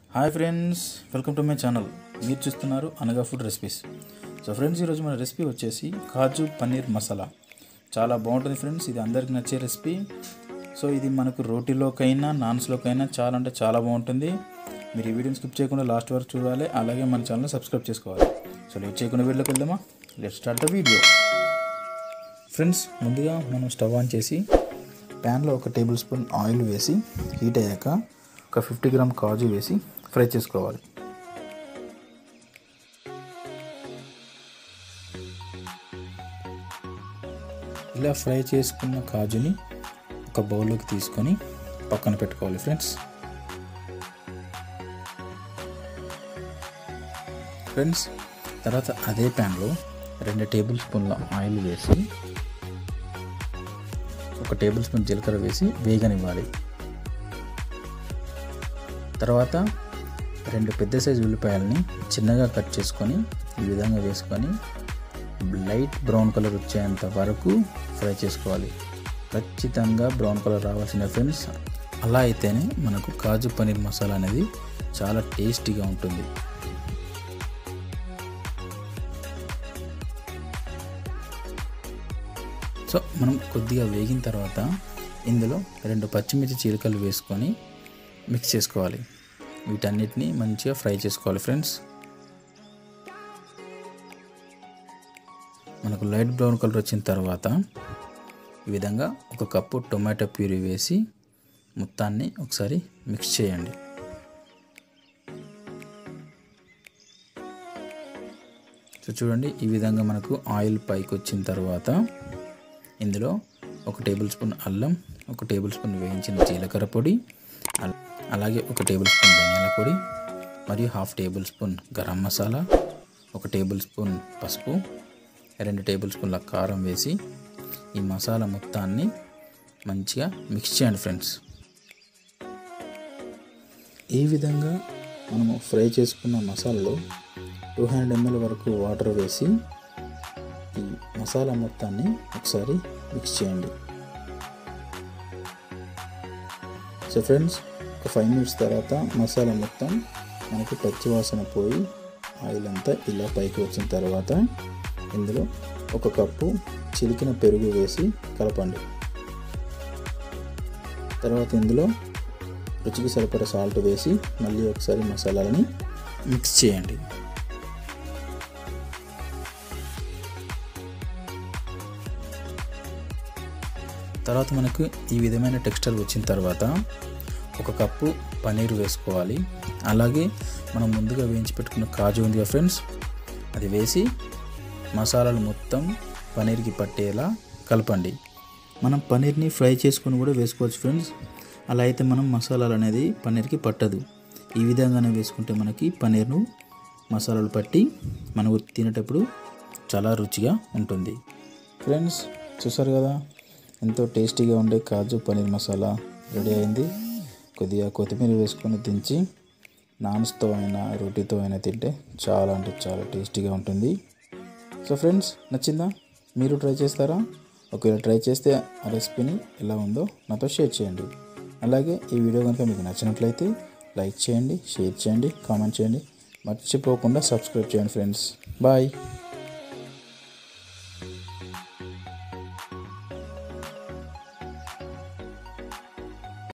hi friends welcome to my channel మీరు చూస్తున్నారు అనగా ఫుడ్ రెసిపీస్ సో ఫ్రెండ్స్ ఈరోజు మన రెసిపీ వచ్చేసి కాజు పన్నీర్ మసాలా చాలా బాగుంటుంది ఫ్రెండ్స్ ఇది అందరికి నచ్చే రెసిపీ సో ఇది మనకు రోటీలోకైనా నాన్స్లోకైనా చాలా అంటే చాలా బాగుంటుంది మీరు ఈ వీడియోని స్కిప్ చేయకుండా లాస్ట్ వరకు చూడాలి అలాగే మన ఛానల్ సబ్స్క్రైబ్ చేసుకోవాలి సో లేట్ చేయకుండా వీడియోకి వెళ్దామా let start the video friends ముందుగా మనం స్టవ్ ఆన్ చేసి ప్యాన్లో ఒక టేబుల్ స్పూన్ ఆయిల్ వేసి హీట్ అయ్యాక ఒక ఫిఫ్టీ గ్రామ్ కాజు వేసి ఫ్రై చేసుకోవాలి ఇలా ఫ్రై చేసుకున్న కాజుని ఒక బౌల్లోకి తీసుకొని పక్కన పెట్టుకోవాలి ఫ్రెండ్స్ ఫ్రెండ్స్ తర్వాత అదే ప్యాన్లో రెండు టేబుల్ స్పూన్ల ఆయిల్ వేసి ఒక టేబుల్ స్పూన్ జీలకర్ర వేసి వేగనివ్వాలి తర్వాత రెండు పెద్ద సైజు ఉల్లిపాయలని చిన్నగా కట్ చేసుకొని ఈ విధంగా వేసుకొని లైట్ బ్రౌన్ కలర్ వచ్చేంత వరకు ఫ్రై చేసుకోవాలి ఖచ్చితంగా బ్రౌన్ కలర్ రావాల్సిన ఫ్రెండ్స్ అలా అయితేనే మనకు కాజు పన్నీర్ మసాలా అనేది చాలా టేస్టీగా ఉంటుంది సో మనం కొద్దిగా వేగిన తర్వాత ఇందులో రెండు పచ్చిమిర్చి చీలికలు వేసుకొని మిక్స్ చేసుకోవాలి వీటన్నిటిని మంచిగా ఫ్రై చేసుకోవాలి ఫ్రెండ్స్ మనకు లైట్ బ్రౌన్ కలర్ వచ్చిన తర్వాత ఈ విధంగా ఒక కప్పు టొమాటో ప్యూరీ వేసి మొత్తాన్ని ఒకసారి మిక్స్ చేయండి సో చూడండి ఈ విధంగా మనకు ఆయిల్ పైకి వచ్చిన తర్వాత ఇందులో ఒక టేబుల్ స్పూన్ అల్లం ఒక టేబుల్ స్పూన్ వేయించిన జీలకర్ర పొడి అలాగే ఒక టేబుల్ స్పూన్ ధనియాల పొడి మరియు half tablespoon garam masala ఒక టేబుల్ స్పూన్ పసుపు రెండు టేబుల్ స్పూన్ల కారం వేసి ఈ మసాలా మొత్తాన్ని మంచిగా మిక్స్ చేయండి ఫ్రెండ్స్ ఈ విధంగా మనము ఫ్రై చేసుకున్న మసాలాలో టూ హండ్రెడ్ ఎంఎల్ వరకు వాటర్ వేసి ఈ మసాలా మొత్తాన్ని ఒకసారి మిక్స్ చేయండి సో ఫ్రెండ్స్ ఒక ఫైవ్ మినిట్స్ తర్వాత మసాలా మొత్తం మనకి పచ్చి వాసన పోయి ఆయిల్ అంతా ఇలా పైకి వచ్చిన తర్వాత ఇందులో ఒక కప్పు చిలికిన పెరుగు వేసి కలపండి తర్వాత ఇందులో రుచికి సరిపడ సాల్ట్ వేసి మళ్ళీ ఒకసారి మసాలాలని మిక్స్ చేయండి తర్వాత మనకు ఈ విధమైన టెక్స్చర్ వచ్చిన తర్వాత ఒక కప్పు పన్నీర్ వేసుకోవాలి అలాగే మనం ముందుగా వేయించి పెట్టుకున్న కాజు ఉంది కదా ఫ్రెండ్స్ అది వేసి మసాలాలు మొత్తం పన్నీర్కి పట్టేలా కలపండి మనం పన్నీర్ని ఫ్రై చేసుకొని కూడా వేసుకోవచ్చు ఫ్రెండ్స్ అలా అయితే మనం మసాలాలు అనేది పన్నీర్కి పట్టదు ఈ విధంగానే వేసుకుంటే మనకి పన్నీర్ను మసాలాలు పట్టి మనకు తినేటప్పుడు చాలా రుచిగా ఉంటుంది ఫ్రెండ్స్ చూసారు కదా ఎంతో టేస్టీగా ఉండే కాజు పన్నీర్ మసాలా రెడీ అయింది కొద్దిగా కొత్తిమీర వేసుకొని దించి నాన్స్తో అయినా రోటీతో అయినా తింటే చాలా అంటే చాలా టేస్టీగా ఉంటుంది సో ఫ్రెండ్స్ నచ్చిందా మీరు ట్రై చేస్తారా ఒకవేళ ట్రై చేస్తే ఆ రెసిపీని ఎలా ఉందో నాతో షేర్ చేయండి అలాగే ఈ వీడియో కనుక మీకు నచ్చినట్లయితే లైక్ చేయండి షేర్ చేయండి కామెంట్ చేయండి మర్చిపోకుండా సబ్స్క్రైబ్ చేయండి ఫ్రెండ్స్ బాయ్